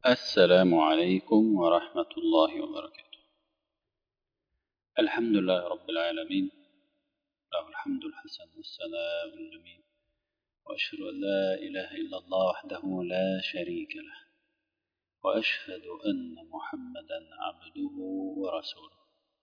السلام عليكم ورحمة الله وبركاته الحمد لله رب العالمين له الحمد الحسن والسلام الجميل وأشهد أن لا إله إلا الله وحده لا شريك له وأشهد أن محمدا عبده ورسوله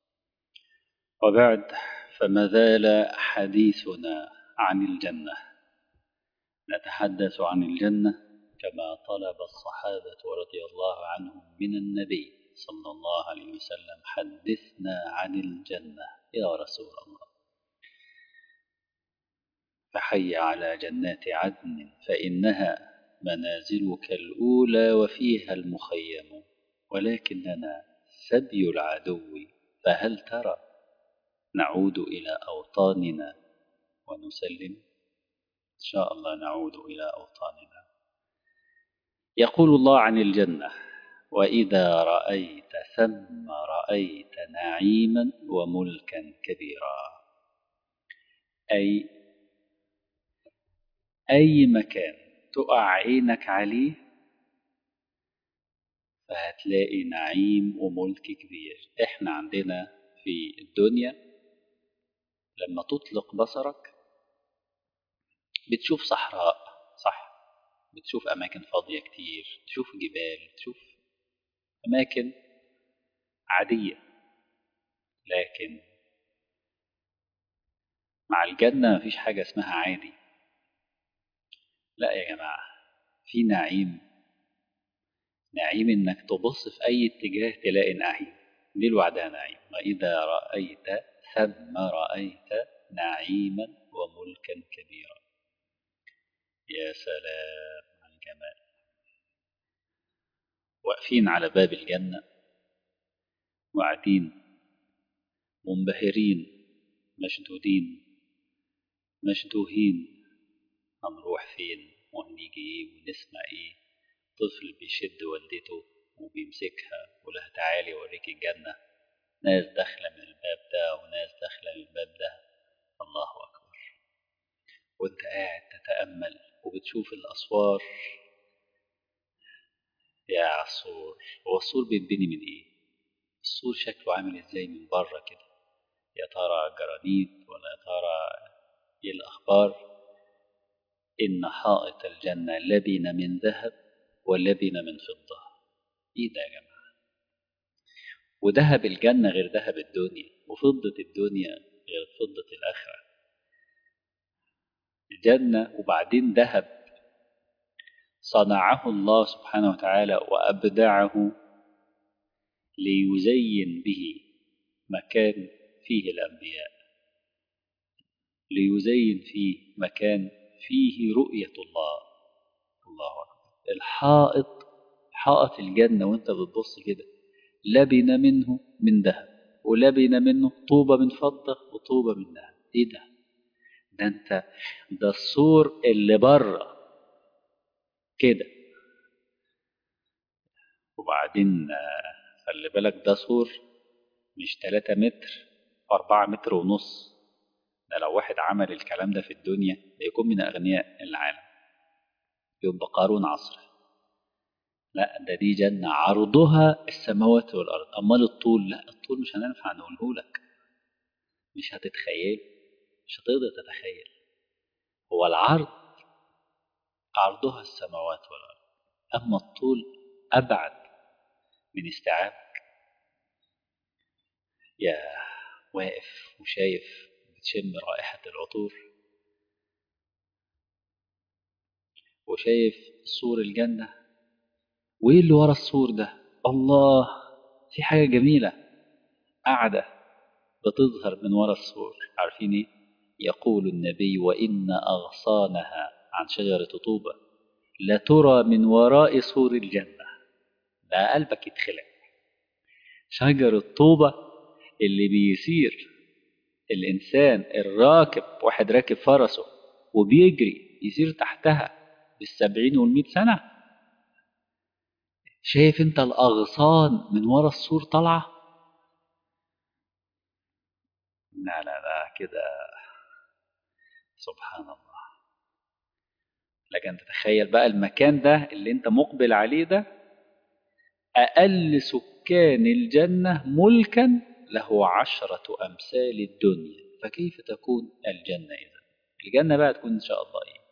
وبعد فما زال حديثنا عن الجنة نتحدث عن الجنة كما طلب الصحابة رضي الله عنهم من النبي صلى الله عليه وسلم حدثنا عن الجنة يا رسول الله فحي على جنات عدن فإنها منازلك الأولى وفيها المخيم ولكننا سبي العدو فهل ترى نعود إلى أوطاننا ونسلم إن شاء الله نعود إلى أوطاننا يقول الله عن الجنة وإذا رأيت ثم رأيت نعيما وملكا كبيرا أي أي مكان تقع عينك عليه فهتلاقي نعيم وملك كبير احنا عندنا في الدنيا لما تطلق بصرك بتشوف صحراء صح بتشوف أماكن فاضية كتير تشوف جبال تشوف أماكن عادية لكن مع الجنة مفيش حاجة اسمها عادي لا يا جماعة في نعيم نعيم انك تبص في اي اتجاه تلاقي نعيم دي لوحدها نعيم واذا رأيت ثم رأيت نعيما وملكا كبيرا يا سلام على الجمال واقفين على باب الجنة وقاعدين منبهرين مشدودين مشدوهين هنروح فين وهنيجي ايه ونسمع ايه طفل بيشد والدته وبيمسكها ولها تعالي اوريك الجنة ناس داخلة من الباب ده وناس داخلة من الباب ده الله أكبر وانت قاعد تتأمل وبتشوف الأسوار يا عالسور هو السور بيتبني من ايه السور شكله عامل ازاي من بره كده يا ترى جرانيت ولا يا ترى ايه الأخبار إن حائط الجنة لبن من ذهب ولبن من فضة إيه ده يا جماعة وذهب الجنة غير ذهب الدنيا وفضة الدنيا غير فضة الآخرة الجنة وبعدين ذهب صنعه الله سبحانه وتعالى وأبدعه ليزين به مكان فيه الأنبياء ليزين فيه مكان فيه رؤية الله الله أكبر الحائط حائط الجنة وانت بتبص كده لبن منه من ذهب ولبن منه طوبة من فضة وطوبة من ذهب ايه ده ده انت ده السور اللي بره كده وبعدين خلي بالك ده سور مش 3 متر 4 متر ونص ده لو واحد عمل الكلام ده في الدنيا يكون من أغنياء العالم يبقى قارون عصر لا ده دي جنة عرضها السماوات والأرض أمال الطول لا الطول مش هننفع نقوله لك مش هتتخيل مش هتقدر تتخيل هو العرض عرضها السماوات والأرض أما الطول أبعد من استيعابك يا واقف وشايف بتشم رائحة العطور وشايف سور الجنة وإيه اللي ورا السور ده الله في حاجة جميلة قاعدة بتظهر من ورا السور عارفين إيه يقول النبي وإن أغصانها عن شجرة طوبة لترى من وراء سور الجنة ده قلبك يتخلع شجر الطوبة اللي بيسير الإنسان الراكب واحد راكب فرسه وبيجري يسير تحتها بالسبعين والمئة سنة شايف انت الأغصان من ورا السور طالعة لا لا لا كده سبحان الله لكن تتخيل بقى المكان ده اللي انت مقبل عليه ده أقل سكان الجنة ملكا له عشرة أمثال الدنيا فكيف تكون الجنة إذا الجنة بقى تكون إن شاء الله إيه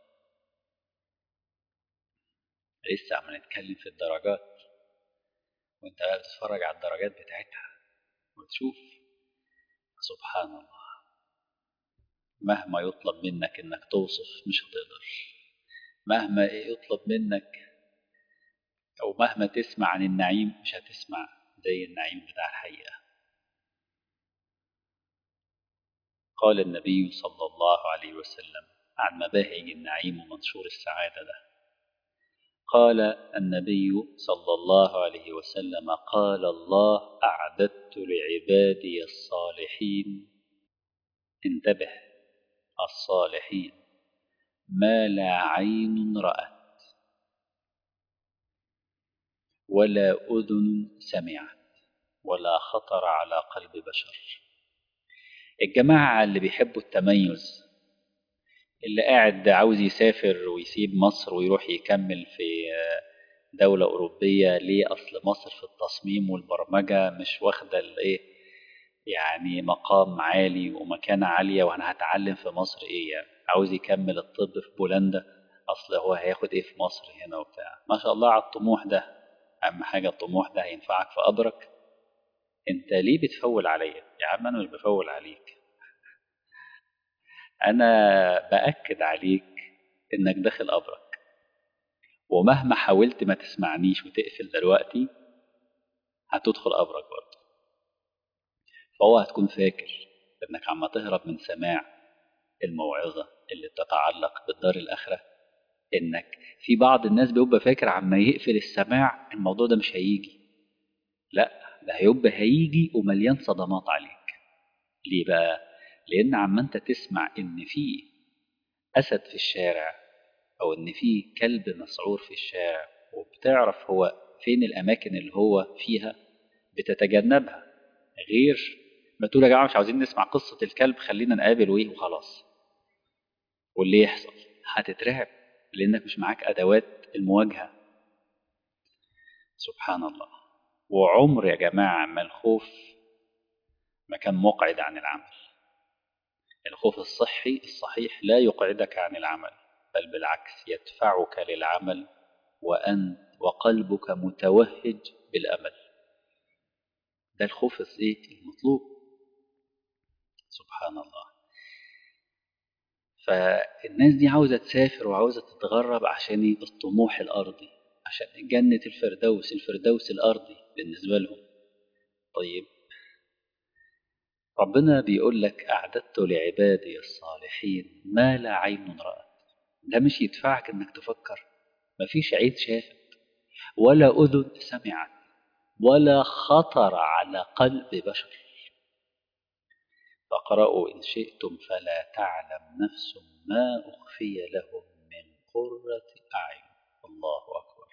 لسه عم نتكلم في الدرجات وانت بقى بتتفرج على الدرجات بتاعتها وتشوف سبحان الله مهما يطلب منك انك توصف مش هتقدر مهما يطلب منك او مهما تسمع عن النعيم مش هتسمع زي النعيم بتاع الحقيقة قال النبي صلى الله عليه وسلم عن مباهج النعيم ومنشور السعادة ده قال النبي صلى الله عليه وسلم قال الله أعددت لعبادي الصالحين انتبه الصالحين ما لا عين رأت ولا أذن سمعت ولا خطر على قلب بشر الجماعة اللي بيحبوا التميز اللي قاعد عاوز يسافر ويسيب مصر ويروح يكمل في دولة أوروبية ليه أصل مصر في التصميم والبرمجة مش واخدة الإيه يعني مقام عالي ومكانة عالية وأنا هتعلم في مصر إيه يعني عاوز يكمل الطب في بولندا أصل هو هياخد إيه في مصر هنا وبتاع ما شاء الله على الطموح ده أهم حاجة الطموح ده هينفعك في قبرك أنت ليه بتفول عليا يا عم أنا مش بفول عليك أنا بأكد عليك إنك داخل قبرك ومهما حاولت ما تسمعنيش وتقفل دلوقتي هتدخل قبرك برضه فهو هتكون فاكر إنك عم تهرب من سماع الموعظة اللي بتتعلق بالدار الآخرة إنك في بعض الناس بيبقى فاكر عما يقفل السماع الموضوع ده مش هيجي لا ده هيبقى هيجي ومليان صدمات عليك ليه بقى؟ لأن عما أنت تسمع إن في أسد في الشارع أو إن في كلب مسعور في الشارع وبتعرف هو فين الأماكن اللي هو فيها بتتجنبها غير ما تقول يا جماعة مش عاوزين نسمع قصة الكلب خلينا نقابل وإيه وخلاص واللي يحصل هتترعب لأنك مش معاك أدوات المواجهة سبحان الله وعمر يا جماعة ما الخوف ما كان مقعد عن العمل الخوف الصحي الصحيح لا يقعدك عن العمل بل بالعكس يدفعك للعمل وأنت وقلبك متوهج بالأمل ده الخوف المطلوب سبحان الله فالناس دي عاوزة تسافر وعاوزة تتغرب عشان الطموح الأرضي عشان جنة الفردوس الفردوس الأرضي بالنسبة لهم طيب ربنا بيقول لك أعددت لعبادي الصالحين ما لا عين رأت ده مش يدفعك إنك تفكر مفيش عين شافت ولا أذن سمعت ولا خطر على قلب بشر فاقرأوا إن شئتم فلا تعلم نفس ما أخفي لهم من قرة أعين الله أكبر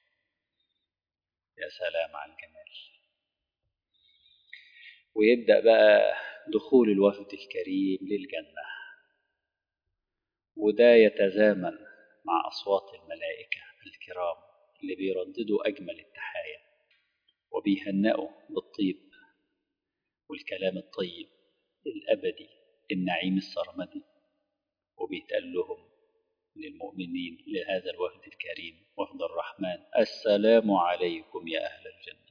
يا سلام على الجمال ويبدأ بقى دخول الوفد الكريم للجنة وده يتزامن مع أصوات الملائكة الكرام اللي بيرددوا أجمل التحايا وبيهنئوا بالطيب والكلام الطيب الأبدي النعيم السرمدي وبيتقال لهم للمؤمنين لهذا الوفد الكريم وفد الرحمن السلام عليكم يا أهل الجنة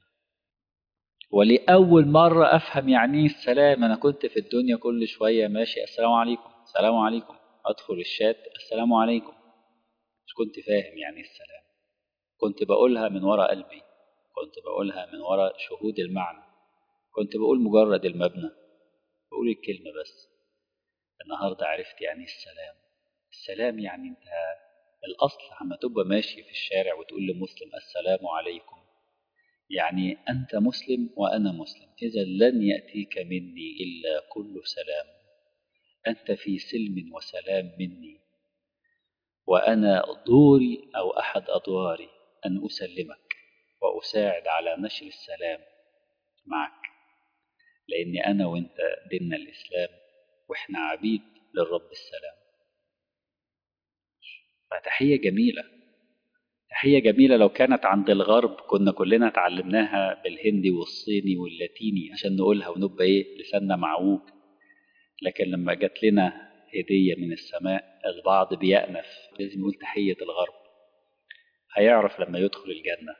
ولأول مرة أفهم يعني إيه السلام أنا كنت في الدنيا كل شوية ماشي السلام عليكم السلام عليكم أدخل الشات السلام عليكم مش كنت فاهم يعني السلام كنت بقولها من وراء قلبي كنت بقولها من وراء شهود المعنى كنت بقول مجرد المبنى بقول الكلمة بس النهاردة عرفت يعني السلام السلام يعني انت الأصل عما تبقى ماشي في الشارع وتقول لمسلم السلام عليكم يعني أنت مسلم وأنا مسلم إذا لن يأتيك مني إلا كل سلام أنت في سلم وسلام مني وأنا دوري أو أحد أدواري أن أسلمك وأساعد على نشر السلام معك لأني أنا وأنت ديننا الإسلام وإحنا عبيد للرب السلام فتحية جميلة تحية جميلة لو كانت عند الغرب كنا كلنا اتعلمناها بالهندي والصيني واللاتيني عشان نقولها ونبقى ايه لساننا معوج لكن لما جات لنا هدية من السماء البعض بيأنف لازم يقول تحية الغرب هيعرف لما يدخل الجنة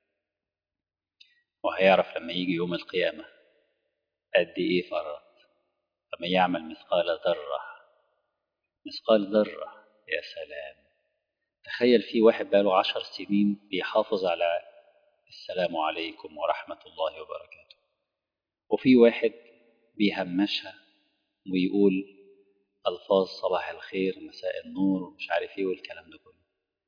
وهيعرف لما يجي يوم القيامة قد ايه فرط لما يعمل مثقال ذرة مثقال ذرة يا سلام تخيل في واحد بقاله عشر سنين بيحافظ على السلام عليكم ورحمة الله وبركاته وفي واحد بيهمشها ويقول ألفاظ صباح الخير مساء النور ومش عارف ايه والكلام ده كله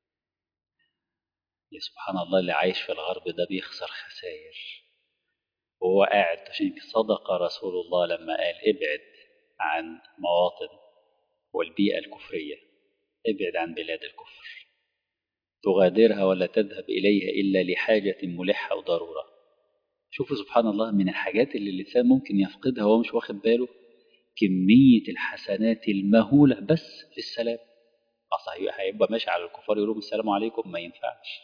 يا سبحان الله اللي عايش في الغرب ده بيخسر خسائر وهو قاعد عشان صدق رسول الله لما قال ابعد عن مواطن والبيئة الكفرية ابعد عن بلاد الكفر تغادرها ولا تذهب إليها إلا لحاجة ملحة وضرورة شوفوا سبحان الله من الحاجات اللي اللسان ممكن يفقدها وهو مش واخد باله كمية الحسنات المهولة بس في السلام أصلا هيبقى ماشي على الكفار يقول لهم السلام عليكم ما ينفعش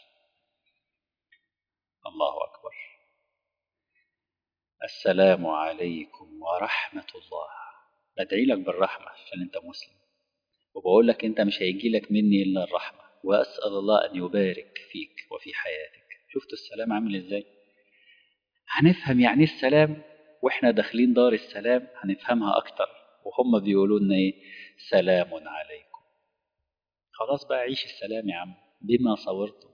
الله أكبر السلام عليكم ورحمة الله بدعي لك بالرحمة عشان أنت مسلم وبقول لك أنت مش هيجي لك مني إلا الرحمة وأسأل الله أن يبارك فيك وفي حياتك شفتوا السلام عامل إزاي هنفهم يعني السلام وإحنا داخلين دار السلام هنفهمها أكتر وهم بيقولوا لنا إيه سلام عليكم خلاص بقى عيش السلام يا عم بما صورتم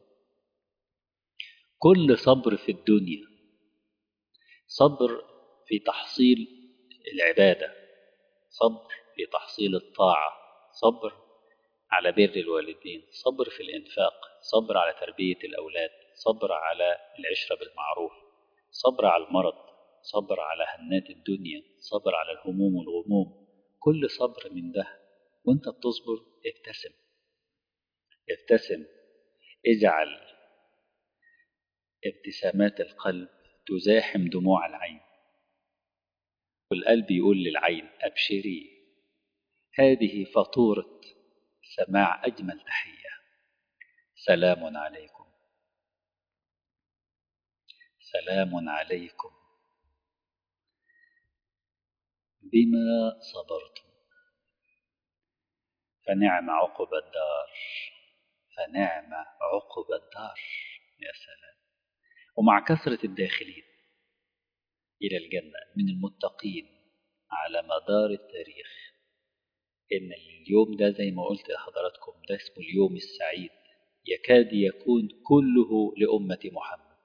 كل صبر في الدنيا صبر في تحصيل العبادة صبر في تحصيل الطاعة صبر على بر الوالدين صبر في الإنفاق صبر على تربية الأولاد صبر على العشرة بالمعروف صبر على المرض صبر على هنات الدنيا صبر على الهموم والغموم كل صبر من ده وانت بتصبر ابتسم ابتسم اجعل ابتسامات القلب تزاحم دموع العين والقلب يقول للعين أبشري هذه فاتورة سماع أجمل تحية سلام عليكم سلام عليكم بما صبرتم فنعم عقب الدار فنعم عقب الدار يا سلام ومع كثرة الداخلين إلى الجنة من المتقين على مدار التاريخ إن اليوم ده زي ما قلت لحضراتكم ده اسمه اليوم السعيد يكاد يكون كله لأمة محمد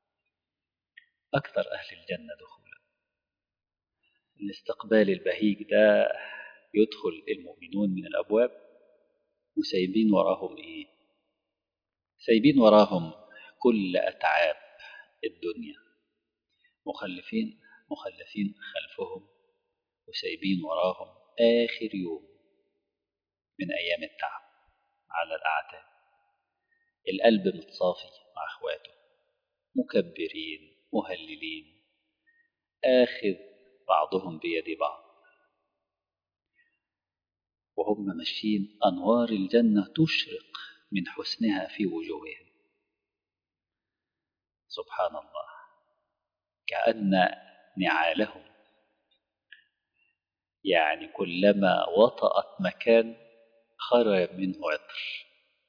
أكثر أهل الجنة دخولا الاستقبال البهيج ده يدخل المؤمنون من الأبواب وسايبين وراهم إيه سايبين وراهم كل أتعاب الدنيا مخلفين مخلفين خلفهم وسايبين وراهم آخر يوم من أيام التعب على الأعتاب القلب متصافي مع أخواته مكبرين مهللين آخذ بعضهم بيد بعض وهم ماشيين أنوار الجنة تشرق من حسنها في وجوههم سبحان الله كأن نعالهم يعني كلما وطأت مكان خرج منه عطر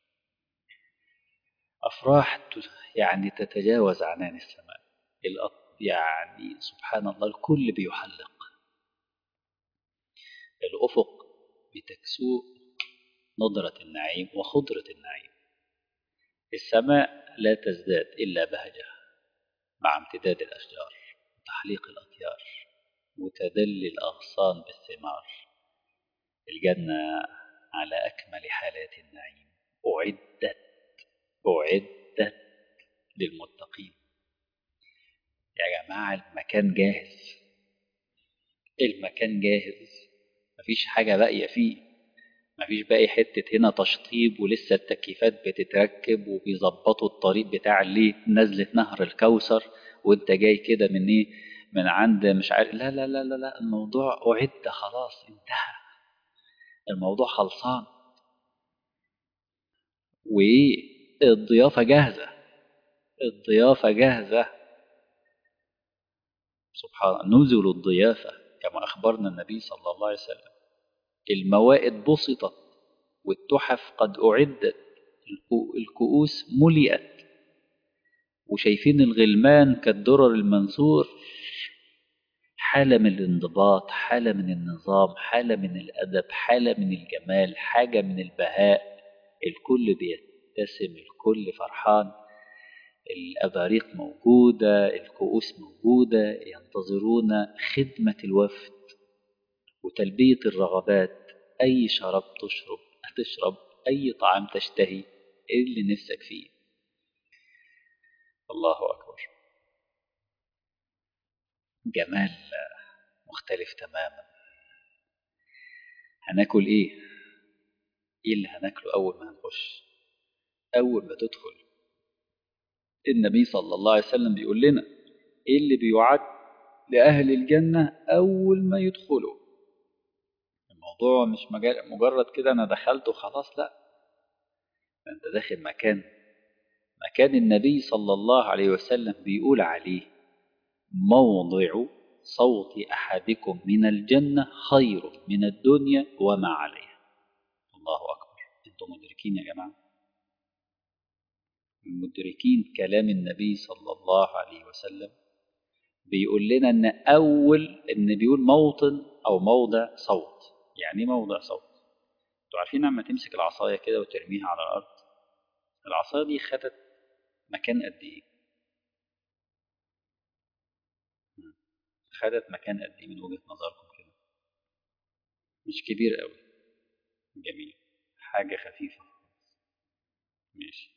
أفراح يعني تتجاوز عنان السماء يعني سبحان الله الكل بيحلق الأفق بتكسوه نضرة النعيم وخضرة النعيم السماء لا تزداد إلا بهجة مع امتداد الأشجار وتحليق الأطيار وتدلي الأغصان بالثمار الجنة على أكمل حالات النعيم أعدت أعدت للمتقين يا جماعة المكان جاهز المكان جاهز مفيش حاجة باقية فيه مفيش باقي حتة هنا تشطيب ولسه التكييفات بتتركب وبيظبطوا الطريق بتاع اللي نزلة نهر الكوثر وانت جاي كده من ايه من عند مش عارف لا لا لا لا لا الموضوع أعد خلاص انتهى الموضوع خلصان وإيه الضيافة جاهزة الضيافة جاهزة سبحان نزل الضيافة كما أخبرنا النبي صلى الله عليه وسلم الموائد بسطت والتحف قد أعدت الكؤوس ملئت وشايفين الغلمان كالدرر المنثور حالة من الانضباط حالة من النظام حالة من الأدب حالة من الجمال حاجة من البهاء الكل بيبتسم الكل فرحان الأباريق موجودة الكؤوس موجودة ينتظرون خدمة الوفد وتلبية الرغبات أي شراب تشرب تشرب أي طعام تشتهي اللي نفسك فيه الله أكبر جمال مختلف تماما هناكل ايه ايه اللي هناكله اول ما هنخش اول ما تدخل النبي صلى الله عليه وسلم بيقول لنا ايه اللي بيعد لاهل الجنه اول ما يدخلوا الموضوع مش مجرد كده انا دخلت وخلاص لا انت داخل مكان مكان النبي صلى الله عليه وسلم بيقول عليه موضع صوت أحدكم من الجنة خير من الدنيا وما عليها الله أكبر أنتم مدركين يا جماعة مدركين كلام النبي صلى الله عليه وسلم بيقول لنا أن أول أن بيقول موطن أو موضع صوت يعني موضع صوت انتوا عارفين لما تمسك العصاية كده وترميها على الأرض العصاية دي خدت مكان قد إيه خدت مكان قد ايه من وجهة نظركم كده مش كبير قوي جميل حاجة خفيفة ماشي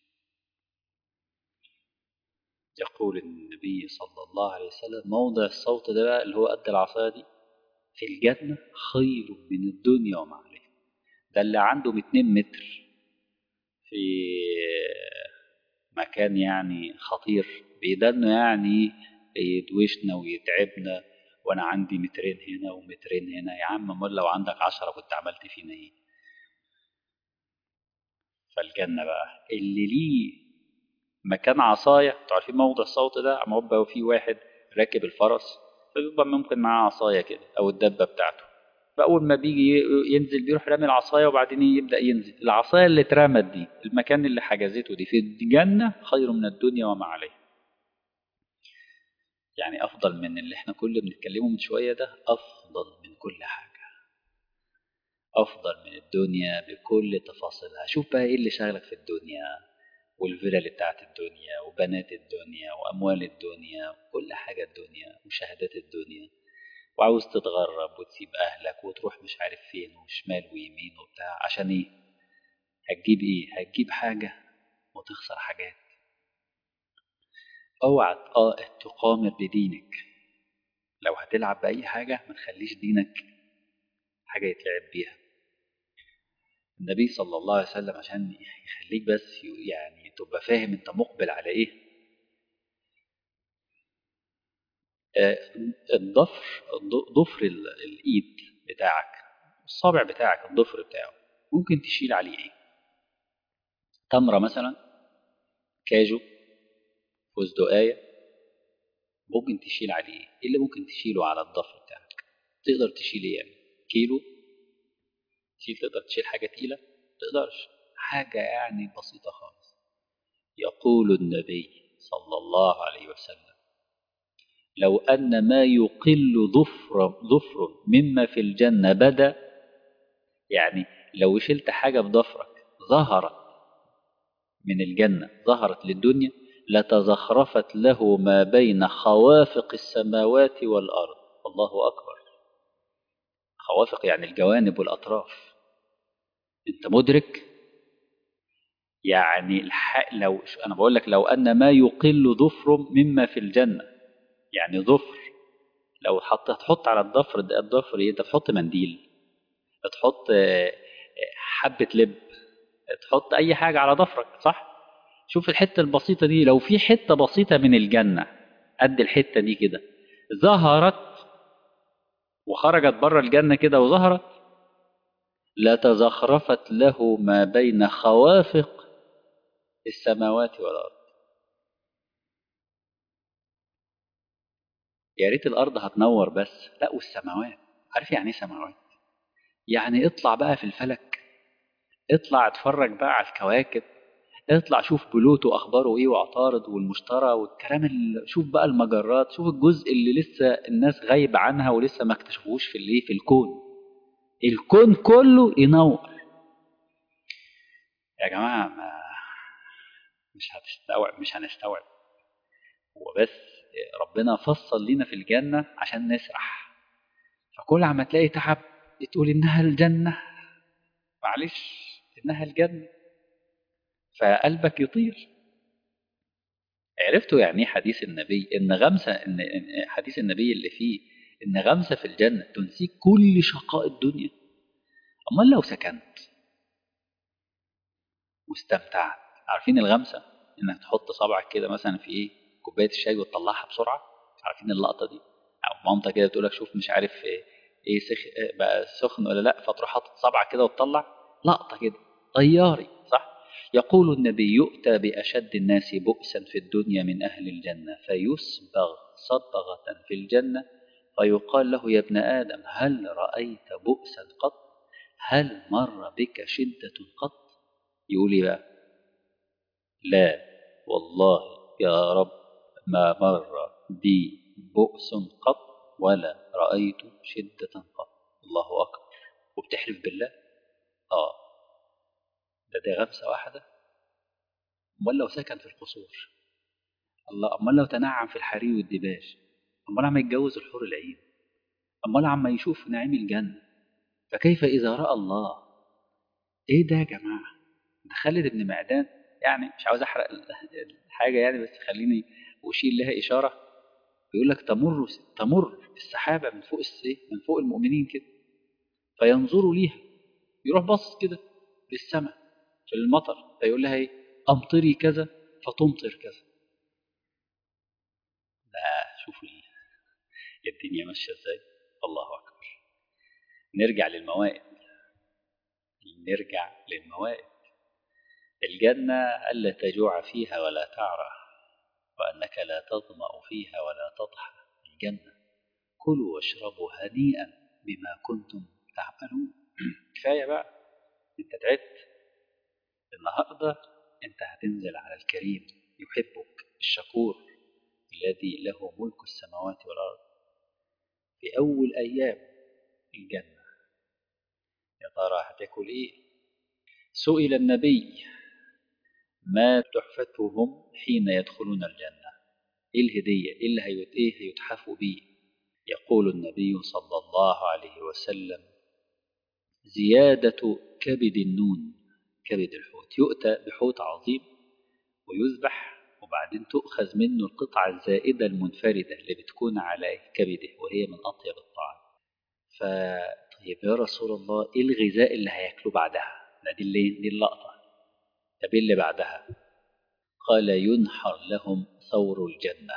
يقول النبي صلى الله عليه وسلم موضع الصوت ده بقى اللي هو قد العصاية دي في الجنة خير من الدنيا وما عليها ده اللي عنده 2 متر في مكان يعني خطير بيدنه يعني يدوشنا ويتعبنا وانا عندي مترين هنا ومترين هنا يا عم امال لو عندك عشرة كنت عملت فينا ايه فالجنة بقى اللي ليه مكان عصاية انتوا عارفين موضع الصوت ده عم يبقى فيه واحد راكب الفرس فبيبقى ممكن معاه عصاية كده او الدبة بتاعته فأول ما بيجي ينزل بيروح رامي العصاية وبعدين يبدأ ينزل العصاية اللي اترمت دي المكان اللي حجزته دي في الجنة خير من الدنيا وما عليها يعني أفضل من اللي احنا كل بنتكلمه من شوية ده أفضل من كل حاجة أفضل من الدنيا بكل تفاصيلها شوف بقى إيه اللي شغلك في الدنيا والفلل بتاعت الدنيا وبنات الدنيا وأموال الدنيا وكل حاجة الدنيا وشهادات الدنيا وعاوز تتغرب وتسيب أهلك وتروح مش عارف فين وشمال ويمين وبتاع عشان إيه هتجيب إيه هتجيب حاجة وتخسر حاجات اوعى تقامر بدينك لو هتلعب بأي حاجة ما تخليش دينك حاجة يتلعب بيها النبي صلى الله عليه وسلم عشان يخليك بس يعني تبقى فاهم انت مقبل على ايه الضفر ضفر الايد بتاعك الصابع بتاعك الضفر بتاعه ممكن تشيل عليه ايه تمرة مثلا كاجو فستقاية ممكن تشيل عليه ايه اللي ممكن تشيله على الضفر بتاعك تقدر تشيل ايه يعني كيلو تشيل تقدر تشيل حاجة تقيلة تقدرش حاجة يعني بسيطة خالص يقول النبي صلى الله عليه وسلم لو أن ما يقل ظفر ظفر مما في الجنة بدا يعني لو شلت حاجة بضفرك ظهرت من الجنة ظهرت للدنيا لتزخرفت له ما بين خوافق السماوات والأرض الله أكبر خوافق يعني الجوانب والأطراف أنت مدرك يعني الحق لو أنا بقول لك لو أن ما يقل ظفر مما في الجنة يعني ظفر لو حط تحط على الضفر ده الضفر ايه انت تحط منديل تحط حبة لب تحط أي حاجة على ضفرك صح؟ شوف الحتة البسيطة دي لو في حتة بسيطة من الجنة قد الحتة دي كده ظهرت وخرجت بره الجنة كده وظهرت لتزخرفت له ما بين خوافق السماوات والأرض يا ريت الأرض هتنور بس لا والسماوات عارف يعني ايه سماوات يعني اطلع بقى في الفلك اطلع اتفرج بقى على الكواكب اطلع شوف بلوتو اخباره ايه وعطارد والمشتري والكلام اللي شوف بقى المجرات شوف الجزء اللي لسه الناس غايبه عنها ولسه ما اكتشفوش في الايه في الكون الكون كله ينور يا جماعه ما مش هتستوعب مش هنستوعب هو بس ربنا فصل لنا في الجنه عشان نسرح فكل عما تلاقي تعب تقول انها الجنه معلش انها الجنه فقلبك يطير عرفتوا يعني ايه حديث النبي ان غمسه ان حديث النبي اللي فيه ان غمسه في الجنه تنسيك كل شقاء الدنيا امال لو سكنت واستمتعت عارفين الغمسه انك تحط صبعك كده مثلا في ايه كوبايه الشاي وتطلعها بسرعه عارفين اللقطه دي او مامتك كده تقول لك شوف مش عارف ايه, إيه سخ بقى سخن ولا لا فتروح حاطط صبعك كده وتطلع لقطه كده طياري صح يقول النبي يؤتى بأشد الناس بؤسا في الدنيا من أهل الجنة فيسبغ صبغة في الجنة فيقال له يا ابن آدم هل رأيت بؤسا قط هل مر بك شدة قط يقول لي بقى لا والله يا رب ما مر بي بؤس قط ولا رأيت شدة قط الله أكبر وبتحلف بالله آه ده دي غمسة واحدة أمال لو سكن في القصور الله أمال لو تنعم في الحرير والدباج أمال عم يتجوز الحور العين أمال عم يشوف نعيم الجنة فكيف إذا رأى الله إيه ده يا جماعة ده خالد بن معدان يعني مش عاوز أحرق الحاجة يعني بس خليني أشير لها إشارة بيقول لك تمر تمر السحابة من فوق السي من فوق المؤمنين كده فينظروا ليها يروح باصص كده للسماء في المطر فيقول لها ايه امطري كذا فتمطر كذا لا شوفوا الدنيا ماشيه ازاي الله اكبر نرجع للموائد نرجع للموائد الجنة ألا تجوع فيها ولا تعرى وأنك لا تظمأ فيها ولا تضحى الجنة كلوا واشربوا هنيئا بما كنتم تعملون كفاية بقى انت تعبت النهاردة أنت هتنزل على الكريم يحبك الشكور الذي له ملك السماوات والأرض في أول أيام الجنة يا ترى هتاكل إيه سئل النبي ما تحفتهم حين يدخلون الجنة إيه الهدية إيه اللي هيت إيه هيتحفوا بيه يقول النبي صلى الله عليه وسلم زيادة كبد النون كبد الحوت يؤتى بحوت عظيم ويذبح وبعدين تؤخذ منه القطعة الزائدة المنفردة اللي بتكون على كبده وهي من أطيب الطعام فطيب يا رسول الله إيه الغذاء اللي هياكله بعدها ده دي اللي دي اللقطة طب إيه اللي بعدها قال ينحر لهم ثور الجنة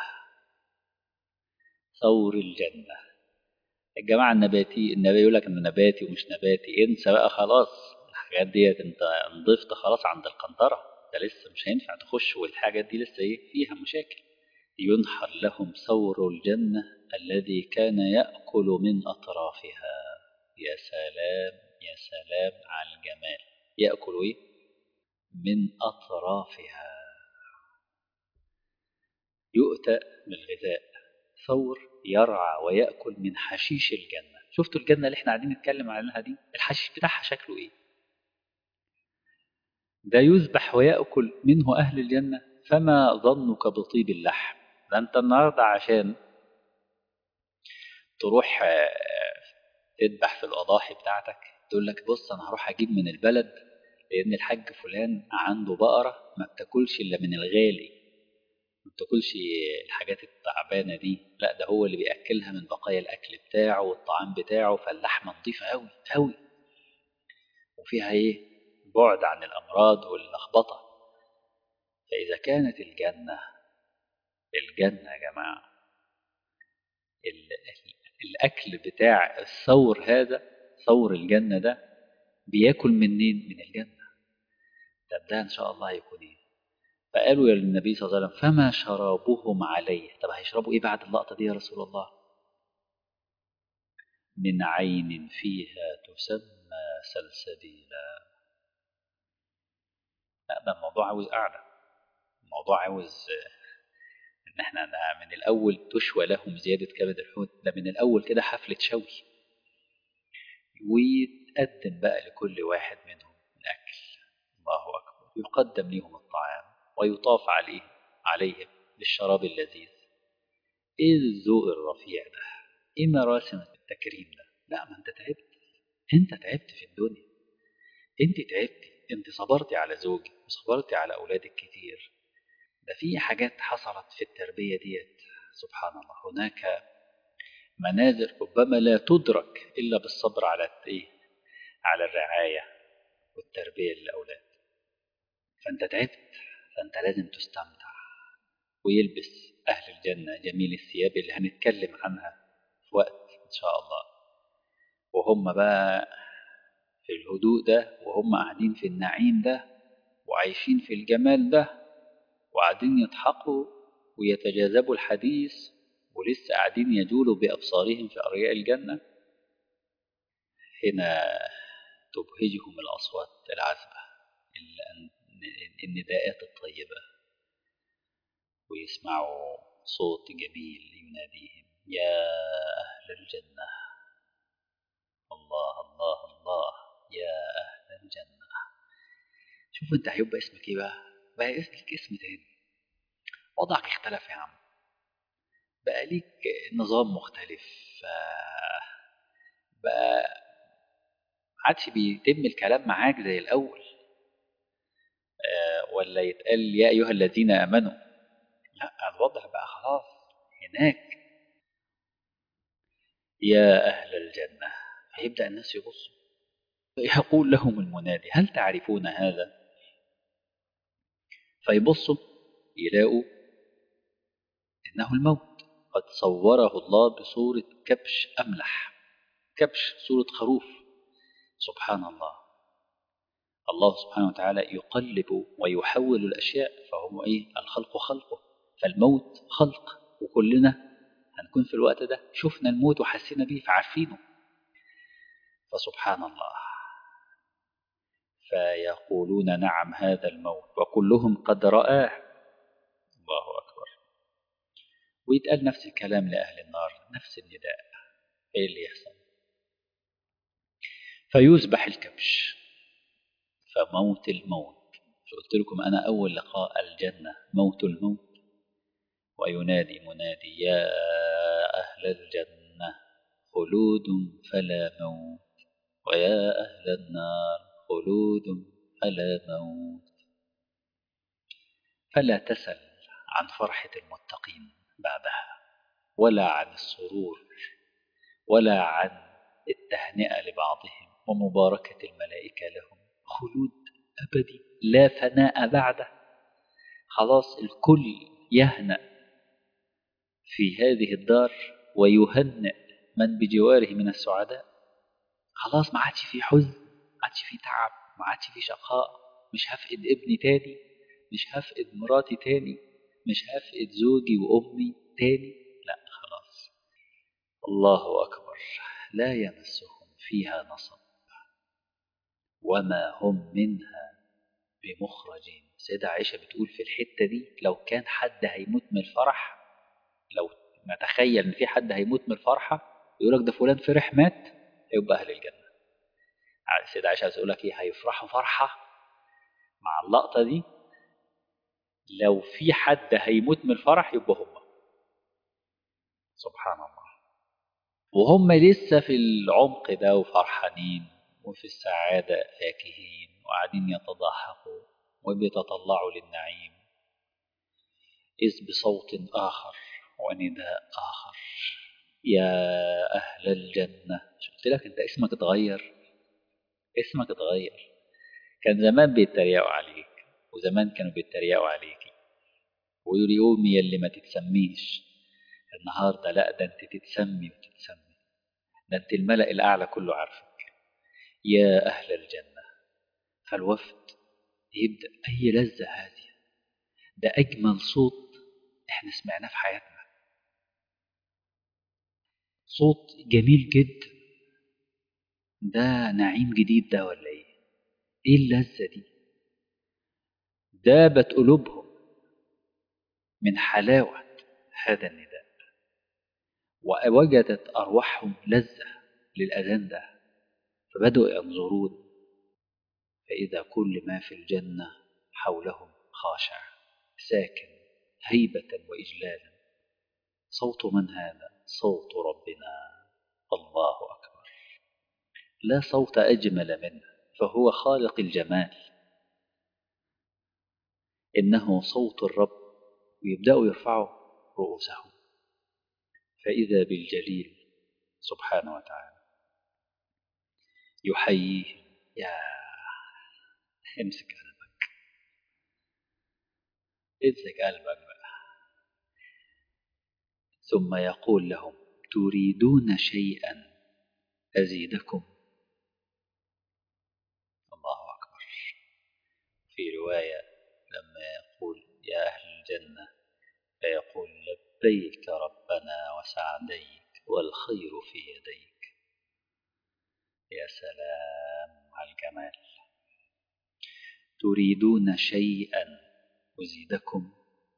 ثور الجنة الجماعة النباتي النبي يقول لك إنه نباتي ومش نباتي انسى بقى خلاص الحاجات ديت انت نضفت خلاص عند القنطرة ده لسه مش هينفع تخش والحاجات دي لسه ايه فيها مشاكل ينحر لهم ثور الجنة الذي كان يأكل من أطرافها يا سلام يا سلام على الجمال يأكل ايه من أطرافها يؤتى بالغذاء ثور يرعى ويأكل من حشيش الجنة شفتوا الجنة اللي احنا قاعدين نتكلم عنها دي الحشيش بتاعها شكله ايه ده يذبح ويأكل منه أهل الجنة فما ظنك بطيب اللحم ده أنت النهاردة عشان تروح تذبح في الأضاحي بتاعتك تقول لك بص أنا هروح أجيب من البلد لأن الحاج فلان عنده بقرة ما بتاكلش إلا من الغالي ما بتاكلش الحاجات التعبانة دي لا ده هو اللي بيأكلها من بقايا الأكل بتاعه والطعام بتاعه فاللحمة نظيفة أوي أوي وفيها إيه بعد عن الأمراض واللخبطة فإذا كانت الجنة الجنة يا جماعة ال ال الأكل بتاع الثور هذا ثور الجنة ده بياكل منين من الجنة طب ده إن شاء الله هيكون إيه فقالوا يا للنبي صلى الله عليه وسلم فما شرابهم عليه طب هيشربوا ايه بعد اللقطة دي يا رسول الله من عين فيها تسمى سلسبيلا لا ده الموضوع عاوز قعدة الموضوع عاوز ان احنا ده من الاول تشوى لهم زيادة كبد الحوت ده من الاول كده حفلة شوي ويتقدم بقى لكل واحد منهم الاكل الله اكبر يقدم لهم الطعام ويطاف عليه عليهم بالشراب اللذيذ ايه الذوق الرفيع ده ايه مراسم التكريم ده لا ما انت تعبت انت تعبت في الدنيا انت تعبتي انت صبرتي على زوجك وصبرتي على اولادك كتير ده في حاجات حصلت في التربية ديت سبحان الله هناك منازل ربما لا تدرك إلا بالصبر على إيه؟ على الرعاية والتربية للأولاد فأنت تعبت فأنت لازم تستمتع ويلبس أهل الجنة جميل الثياب اللي هنتكلم عنها في وقت إن شاء الله وهم بقى في الهدوء ده وهم قاعدين في النعيم ده وعايشين في الجمال ده وقاعدين يضحكوا ويتجاذبوا الحديث ولسه قاعدين يجولوا بأبصارهم في أرياء الجنة هنا تبهجهم الأصوات العذبة النداءات الطيبة ويسمعوا صوت جميل يناديهم يا أهل الجنة الله الله الله يا أهل الجنة شوف انت هيبقى اسمك ايه بقى بقى ليك اسم تاني وضعك اختلف يا عم بقى ليك نظام مختلف بقى عادش بيتم الكلام معاك زي الأول ولا يتقال يا أيها الذين آمنوا لا الوضع بقى خلاص هناك يا أهل الجنة فيبدأ الناس يبصوا يقول لهم المنادي هل تعرفون هذا فيبصوا يلاقوا إنه الموت قد صوره الله بصورة كبش أملح كبش صورة خروف سبحان الله الله سبحانه وتعالى يقلب ويحول الأشياء فهو إيه الخلق خلقه فالموت خلق وكلنا هنكون في الوقت ده شفنا الموت وحسينا بيه فعارفينه فسبحان الله فيقولون نعم هذا الموت وكلهم قد رآه الله أكبر ويتقال نفس الكلام لأهل النار نفس النداء إيه اللي يحصل فيذبح الكبش فموت الموت قلت لكم أنا أول لقاء الجنة موت الموت وينادي منادي يا أهل الجنة خلود فلا موت ويا أهل النار خلود فلا موت فلا تسل عن فرحة المتقين بعدها ولا عن السرور ولا عن التهنئة لبعضهم ومباركة الملائكة لهم خلود أبدي لا فناء بعده خلاص الكل يهنأ في هذه الدار ويهنئ من بجواره من السعداء خلاص ما عادش في حزن ما عادش في تعب ما عادش في شقاء مش هفقد ابني تاني مش هفقد مراتي تاني مش هفقد زوجي وأمي تاني لا خلاص الله أكبر لا يمسهم فيها نصب وما هم منها بمخرجين سيدة عائشة بتقول في الحتة دي لو كان حد هيموت من الفرح لو نتخيل ان في حد هيموت من الفرحة يقول لك ده فلان فرح مات يبقى أهل الجنة السيدة عائشة تقول لك ايه هيفرحوا فرحة مع اللقطة دي لو في حد هيموت من الفرح يبقى هم سبحان الله وهم لسه في العمق ده وفرحانين وفي السعادة فاكهين وقاعدين يتضحكوا وبيتطلعوا للنعيم إذ بصوت آخر ونداء آخر يا أهل الجنة قلت لك أنت اسمك اتغير اسمك اتغير كان زمان بيتريقوا عليك وزمان كانوا بيتريقوا عليكي ويقولوا يومي يلي ما تتسميش النهاردة لا ده انت تتسمي وتتسمي ده انت الملأ الأعلى كله عارفك يا أهل الجنة فالوفد يبدأ أي لذة هذه ده أجمل صوت إحنا سمعناه في حياتنا صوت جميل جدا ده نعيم جديد ده ولا إيه إيه اللذة دي دابت قلوبهم من حلاوة هذا النداء ووجدت أرواحهم لذة للأذان ده فبدأوا ينظرون فإذا كل ما في الجنة حولهم خاشع ساكن هيبة وإجلالا صوت من هذا صوت ربنا الله أكبر لا صوت أجمل منه فهو خالق الجمال إنه صوت الرب ويبدأوا يرفعوا رؤوسهم فإذا بالجليل سبحانه وتعالى يحييهم يا امسك قلبك امسك قلبك بقى ثم يقول لهم تريدون شيئا أزيدكم الله أكبر في رواية لما يقول يا أهل الجنة فيقول لبيك ربنا وسعديك والخير في يديك يا سلام على الجمال تريدون شيئا أزيدكم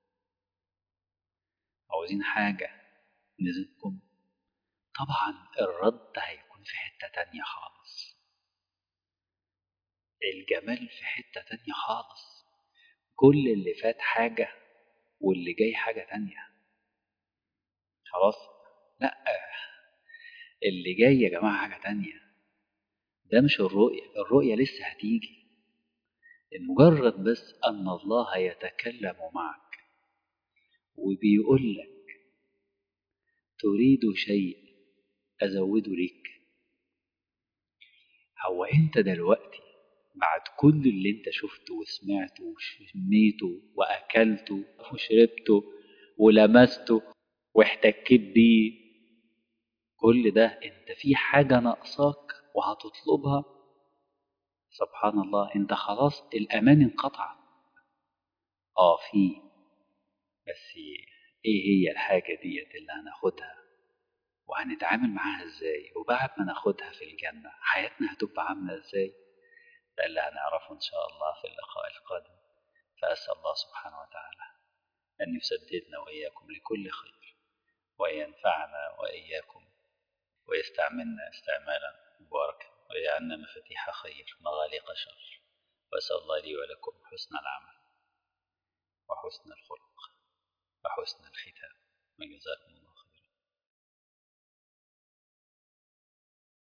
عاوزين حاجة نزيدكم طبعا الرد هيكون في حتة تانية خالص الجمال في حتة تانية خالص كل اللي فات حاجة واللي جاي حاجة تانية خلاص لا اللي جاي يا جماعة حاجة تانية ده مش الرؤية الرؤية لسه هتيجي المجرد بس أن الله يتكلم معك وبيقول لك تريد شيء أزوده لك هو أنت دلوقتي بعد كل اللي أنت شفته وسمعته وشميته وأكلته وشربته ولمسته واحتكيت بيه كل ده أنت في حاجة ناقصاك وهتطلبها سبحان الله أنت خلاص الأمان انقطع آه في بس إيه هي الحاجة ديت اللي هناخدها وهنتعامل معاها إزاي وبعد ما ناخدها في الجنة حياتنا هتبقى عاملة إزاي ده اللي هنعرفه إن شاء الله في اللقاء القادم فأسأل الله سبحانه وتعالى أن يسددنا وإياكم لكل خير وينفعنا وإياكم ويستعملنا استعمالا مباركا ويجعلنا مفاتيح خير مغاليق شر وأسأل الله لي ولكم حسن العمل وحسن الخلق وحسن الختام